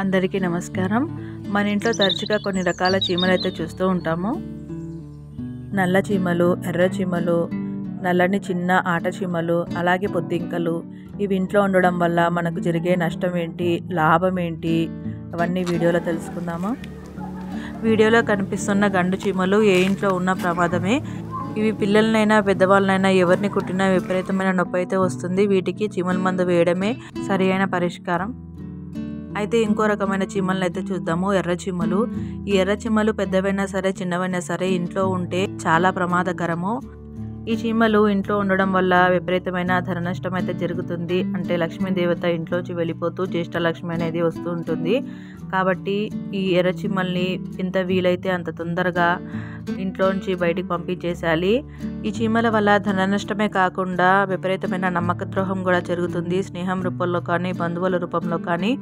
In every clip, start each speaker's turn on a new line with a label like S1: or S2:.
S1: అందరికీ నమస్కారం మన ఇంట్లో తరచుగా కొన్ని రకాల చీమలు అయితే చూస్తూ ఉంటాము నల్ల చీమలు ఎర్ర చీమలు నల్లని చిన్న ఆట చీమలు అలాగే పొద్దింకలు ఇవి ఇంట్లో ఉండడం వల్ల మనకు జరిగే నష్టం ఏంటి లాభం ఏంటి అవన్నీ వీడియోలో తెలుసుకుందాము వీడియోలో కనిపిస్తున్న గండు చీమలు ఏ ఇంట్లో ఉన్న ప్రమాదమే ఇవి పిల్లలనైనా పెద్దవాళ్ళనైనా ఎవరిని కుట్టినా విపరీతమైన నొప్పి అయితే వస్తుంది వీటికి చీమల మందు వేయడమే సరి అయిన పరిష్కారం అయితే ఇంకో రకమైన చీమలను అయితే చూద్దాము ఎర్ర చీమలు ఈ ఎర్ర చీమలు పెద్దవైనా సరే చిన్నవైనా సరే ఇంట్లో ఉంటే చాలా ప్రమాదకరము ఈ చీమలు ఇంట్లో ఉండడం వల్ల విపరీతమైన ధన నష్టం అయితే జరుగుతుంది అంటే లక్ష్మీదేవత ఇంట్లోంచి వెళ్ళిపోతూ జ్యేష్ఠ లక్ష్మి అనేది వస్తూ ఉంటుంది కాబట్టి ఈ ఎర్ర చీమల్ని ఎంత వీలైతే అంత తొందరగా ఇంట్లోంచి బయటికి పంపించేసేయాలి ఈ చీమల వల్ల ధన నష్టమే కాకుండా విపరీతమైన నమ్మక ద్రోహం కూడా జరుగుతుంది స్నేహం రూపంలో కానీ బంధువుల రూపంలో కానీ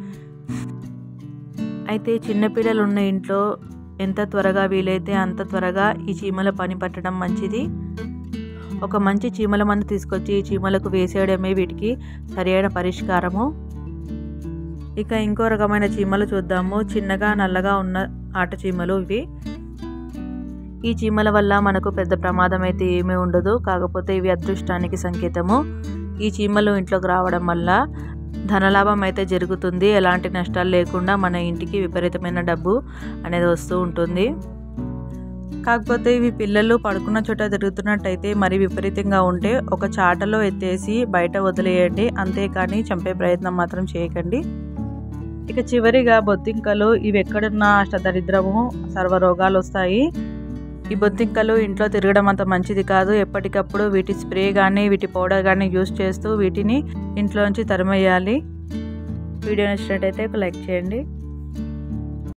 S1: అయితే చిన్నపిల్లలు ఉన్న ఇంట్లో ఎంత త్వరగా వీలైతే అంత త్వరగా ఈ చీమల పని పట్టడం మంచిది ఒక మంచి చీమల మందు తీసుకొచ్చి ఈ చీమలకు వేసేయడమే వీటికి సరైన పరిష్కారము ఇక ఇంకో రకమైన చీమలు చూద్దాము చిన్నగా నల్లగా ఉన్న ఆట చీమలు ఇవి ఈ చీమల వల్ల మనకు పెద్ద ప్రమాదం అయితే ఏమీ ఉండదు కాకపోతే ఇవి అదృష్టానికి సంకేతము ఈ చీమలు ఇంట్లోకి రావడం వల్ల ధనలాభం అయితే జరుగుతుంది ఎలాంటి నష్టాలు లేకుండా మన ఇంటికి విపరీతమైన డబ్బు అనేది వస్తూ ఉంటుంది కాకపోతే ఇవి పిల్లలు పడుకున్న చోట తిరుగుతున్నట్టయితే మరి విపరీతంగా ఉంటే ఒక చాటలో ఎత్తేసి బయట వదిలేయండి అంతేకాని చంపే ప్రయత్నం మాత్రం చేయకండి ఇక చివరిగా బొద్దింకలు ఇవి ఎక్కడున్నా అష్టదరిద్రము సర్వరోగాలు వస్తాయి ఈ బొద్దింకలు ఇంట్లో తిరగడం అంత మంచిది కాదు ఎప్పటికప్పుడు వీటి స్ప్రే కానీ వీటి పౌడర్ కానీ యూస్ చేస్తూ వీటిని ఇంట్లోంచి తరిమేయాలి వీడియో నచ్చినట్టయితే ఒక లైక్ చేయండి